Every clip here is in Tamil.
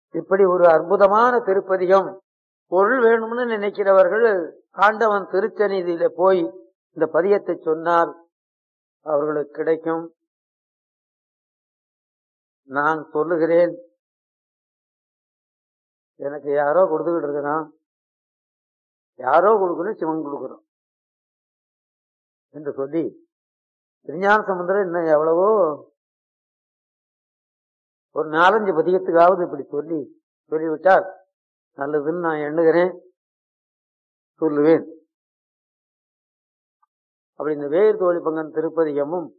இப்படி ஒரு அற்புதமான திருப்பதிகம் பொருள் வேணும்னு நினைக்கிறவர்கள் ஆண்டவன் திருச்சந்நிதியில போய் இந்த பதியத்தை சொன்னால் அவர்களுக்கு கிடைக்கும் நான் சொல்லுகிறேன் எனக்கு யாரோ கொடுத்துக்கிட்டு இருக்கிறான் யாரோ கொடுக்கணும் சிவன் கொடுக்கணும் என்று சொல்லி திருஞான சமுத்திரம் இன்னும் எவ்வளவோ ஒரு நாலஞ்சு பதியத்துக்காவது இப்படி சொல்லி சொல்லிவிட்டால் நல்லதுன்னு நான் எண்ணுகிறேன் சொல்லுவேன் அப்படி இந்த வேர் தோழி பங்கன் திருப்பதிகமும்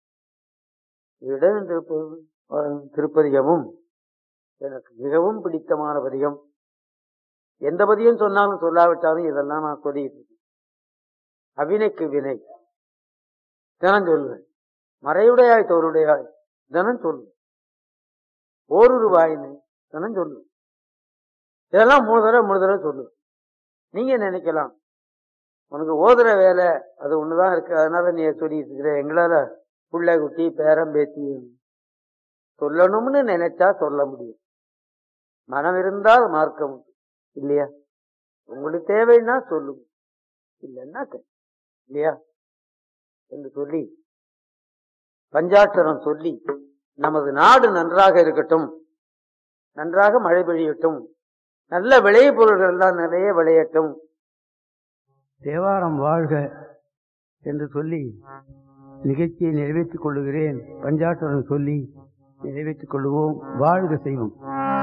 இடம் திருப்பதி திருப்பதிகமும் எனக்கு மிகவும் பிடித்தமான பதிகம் எந்த பதியம் சொன்னாலும் சொல்லாவிட்டாலும் இதெல்லாம் நான் சொல்லிட்டு இருக்கேன் அவினைக்கு வினை தினம் சொல்லுவேன் மறையுடையாய் தோருடையாய் தினம் சொல்லுவேன் ஒரு ரூபாயின்னு தினம் சொல்லுவேன் இதெல்லாம் மூணு தடவை மூணு தடவை சொல்லுவேன் நீங்க நினைக்கலாம் உனக்கு ஓதுற வேலை அது ஒண்ணுதான் இருக்கு அதனால நீ சொல்லிட்டு இருக்கிற எங்களால புள்ளை குட்டி பேரம் பேத்தி சொல்லணும்னு நினைச்சா சொல்ல முடியும் மனம் இருந்தால் மார்க்க முடியும் இல்லையா உங்களுக்கு தேவைன்னா சொல்லுங்க இல்லைன்னா இல்லையா என்று சொல்லி பஞ்சாட்சரம் சொல்லி நமது நாடு நன்றாக இருக்கட்டும் நன்றாக மழை பெய்யட்டும் நல்ல விளைய பொருள்கள் எல்லாம் நிறைய விளையட்டும் தேவாரம் வாழ்க என்று சொல்லி நிகழ்ச்சியை நிறைவேற்றிக் கொள்ளுகிறேன் பஞ்சாட்டரம் சொல்லி நிறைவேற்றிக் கொள்ளுவோம் வாழ்க செய்வோம்